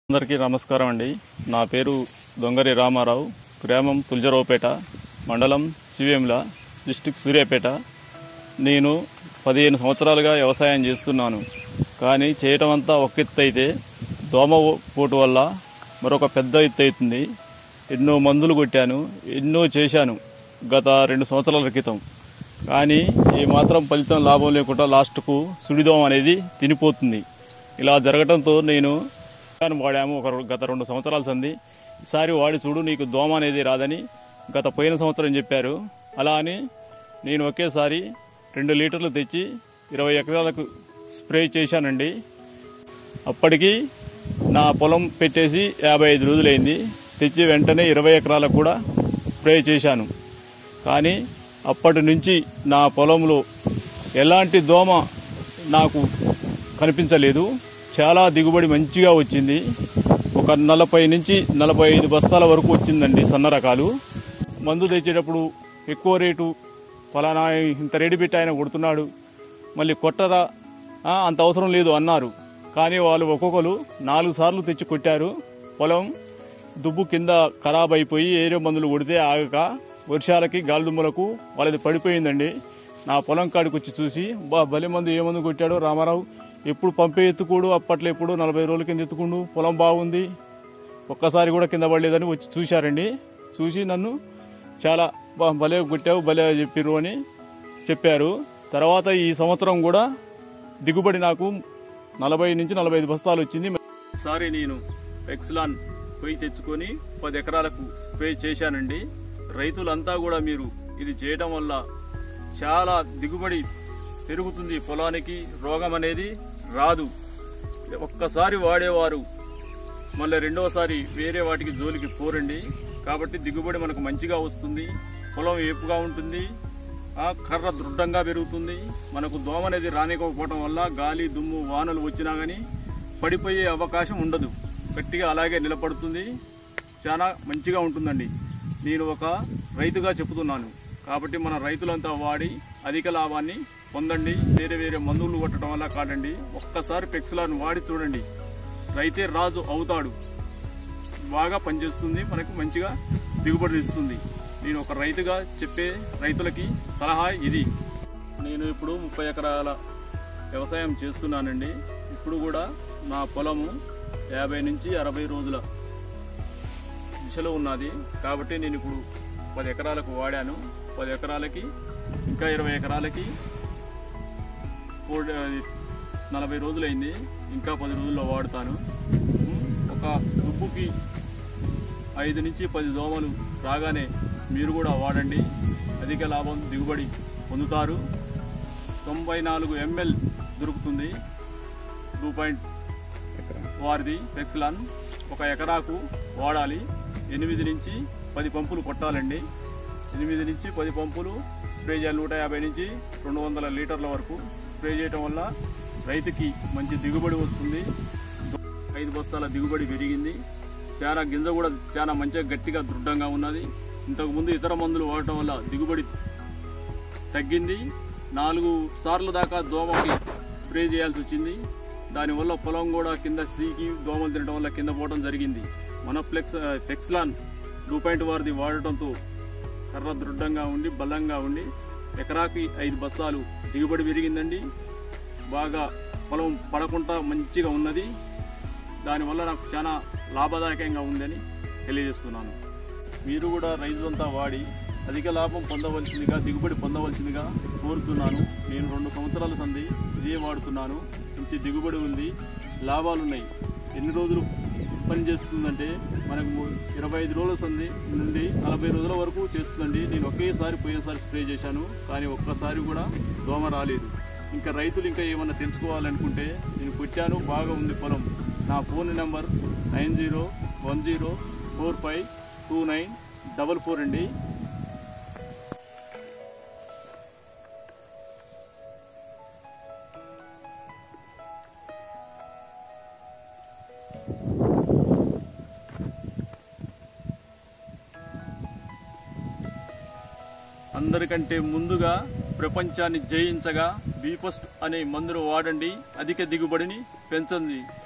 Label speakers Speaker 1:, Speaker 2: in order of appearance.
Speaker 1: అందరికీ నమస్కారం అండి నా పేరు దొంగరి రామారావు గ్రామం తుల్జరావుపేట మండలం శివేముల డిస్టిక్ సూర్యాపేట నేను పదిహేను సంవత్సరాలుగా వ్యవసాయం చేస్తున్నాను కానీ చేయటం అంతా ఒక ఎత్తు అయితే దోమ పోటు వల్ల మరొక పెద్ద ఎత్తు అవుతుంది ఎన్నో మందులు కొట్టాను ఎన్నో చేశాను గత రెండు సంవత్సరాల క్రితం కానీ ఏ మాత్రం ఫలితం లాభం లేకుండా లాస్ట్కు సుడిదోమ అనేది తినిపోతుంది ఇలా జరగడంతో నేను విత్తనాన్ని వాడాము ఒక రో- గత రెండు సంవత్సరాల సంది ఈసారి వాడి చూడు నీకు దోమ అనేది రాదని గత పోయిన సంవత్సరం చెప్పారు అలా అని నేను ఒకేసారి రెండు లీటర్లు తెచ్చి ఇరవై ఎకరాలకు స్ప్రే చేశానండి అప్పటికి నా పొలం పెట్టేసి యాభై ఐదు రోజులైంది తెచ్చి వెంటనే ఇరవై ఎకరాలకు కూడా స్ప్రే చేశాను కానీ అప్పటి నుంచి నా పొలంలో ఎలాంటి దోమ నాకు కనిపించలేదు చాలా దిగుబడి మంచిగా వచ్చింది ఒక నలభై నుంచి నలభై ఐదు బస్తాల వరకు వచ్చిందండి సన్న రకాలు మందు తెచ్చేటప్పుడు ఎక్కువ రేటు ఫలానా ఇంత రేటు పెట్టి ఆయన కొడుతున్నాడు మళ్ళీ కొట్టరా ఆ, అంత అవసరం లేదు అన్నారు కానీ వాళ్ళు ఒక్కొక్కరు నాలుగు సార్లు తెచ్చి కొట్టారు పొలం దుబ్బు కింద ఖరాబ్ అయిపోయి ఏరే మందులు కొడితే ఆగక వర్షాలకి గాలిదుమ్మలకు వాళ్ళది పడిపోయిందండి నా పొలం కాడికి వచ్చి చూసి బా భలే మందు ఏ మందు కొట్టాడో రామారావు ఎప్పుడు పంపే ఎత్తుకోడు అప్పట్లో ఎప్పుడు నలభై రోజుల కింద ఎత్తుకుండు పొలం బాగుంది ఒక్కసారి కూడా కింద పడలేదని వచ్చి చూశారండి చూసి నన్ను చాలా "బా, భలే కొట్టావు భలే చెప్పిర్రు అని చెప్పారు తర్వాత ఈ సంవత్సరం కూడా దిగుబడి నాకు నలభై నుంచి నలభై ఐదు బస్తాలు వచ్చింది ఒకసారి నేను ఎక్స్లాన్ పొయ్యి తెచ్చుకొని పది ఎకరాలకు స్ప్రే చేశానండి రైతులంతా కూడా మీరు ఇది చేయడం వల్ల చాలా దిగుబడి పెరుగుతుంది పొలానికి రోగం అనేది రాదు ఒక్కసారి వాడేవారు మళ్ళీ రెండోసారి వేరే వాటికి జోలికి పోరండి కాబట్టి దిగుబడి మనకు మంచిగా వస్తుంది పొలం ఏపుగా ఉంటుంది ఆ కర్ర దృఢంగా పెరుగుతుంది మనకు దోమ అనేది రానికపోవడం వల్ల గాలి దుమ్ము వానలు వచ్చినా గానీ పడిపోయే అవకాశం ఉండదు గట్టిగా అలాగే నిలబడుతుంది చాలా మంచిగా ఉంటుందండి నేను ఒక రైతుగా చెబుతున్నాను కాబట్టి మన రైతులంతా వాడి అధిక లాభాన్ని పొందండి వేరే వేరే మందులు కొట్టడం వల్ల కాదండి ఒక్కసారి పెక్సిలాను వాడి చూడండి రైతే రాజు అవుతాడు బాగా పనిచేస్తుంది మనకు మంచిగా దిగుబడి ఇస్తుంది నేను ఒక రైతుగా చెప్పే రైతులకి సలహా ఇది నేను ఇప్పుడు ముప్పై ఎకరాల వ్యవసాయం చేస్తున్నానండి ఇప్పుడు కూడా నా పొలము యాభై నుంచి అరవై రోజుల దిశలో ఉన్నది కాబట్టి నేను ఇప్పుడు పది ఎకరాలకు వాడాను పది ఎకరాలకి ఇంకా ఇరవై ఎకరాలకి కోడి- అది నలభై రోజులైంది ఇంకా పది రోజుల్లో వాడుతాను ఉమ్, ఒక దుబ్బుకి ఐదు నుంచి పది దోమలు రాగానే మీరు కూడా వాడండి అధిక లాభం దిగుబడి పొందుతారు తొంభై నాలుగు ఎంఎల్ దొరుకుతుంది టూ పాయింట్ వారిది పెక్సిలాన్ ఒక ఎకరాకు వాడాలి ఎనిమిది నుంచి పది పంపులు కొట్టాలండి ఎనిమిది నుంచి పది పంపులు స్ప్రే చేయాలి నూట యాభై నుంచి రెండు వందల లీటర్ల వరకు స్ప్రే చేయటం వల్ల రైతుకి మంచి దిగుబడి వస్తుంది ఐదు బస్తాల దిగుబడి పెరిగింది చాలా గింజ కూడా చాలా మంచిగా గట్టిగా దృఢంగా ఉన్నది ఇంతకు ముందు ఇతర మందులు వాడటం వల్ల దిగుబడి తగ్గింది నాలుగు సార్లు దాకా దోమకి స్ప్రే చేయాల్సి వచ్చింది దానివల్ల పొలం కూడా కింద సీకి దోమలు తినడం వల్ల కింద పోవడం జరిగింది మన ఫ్లెక్స్ టెక్స్లాన్ టూ పాయింట్ వారిది వాడటంతో కర్ర దృఢంగా ఉండి బలంగా ఉండి ఎకరాకి ఐదు బస్తాలు దిగుబడి పెరిగిందండి బాగా పొలం పడకుండా మంచిగా ఉన్నది దానివల్ల నాకు చాలా లాభదాయకంగా ఉందని తెలియజేస్తున్నాను మీరు కూడా రైతులంతా వాడి అధిక లాభం పొందవలసిందిగా దిగుబడి పొందవలసిందిగా కోరుతున్నాను నేను రెండు సంవత్సరాల సంది ఇదే వాడుతున్నాను మంచి దిగుబడి ఉంది లాభాలు ఉన్నాయి ఎన్ని రోజులు పని చేస్తుందంటే మనకు ఇరవై ఐదు రోజుల సంది నుండి నలభై రోజుల వరకు చేస్తుందండి నేను ఒకేసారి పోయేసారి స్ప్రే చేశాను కానీ ఒక్కసారి కూడా దోమ రాలేదు ఇంకా రైతులు ఇంకా ఏమన్నా తెలుసుకోవాలనుకుంటే నేను కొట్టాను బాగా ఉంది పొలం నా phone number nine zero one zero four five two nine double four అండి అందరికంటే ముందుగా ప్రపంచాన్ని జయించగా బీఫస్ట్ అనే మందును వాడండి అధిక దిగుబడిని పెంచండి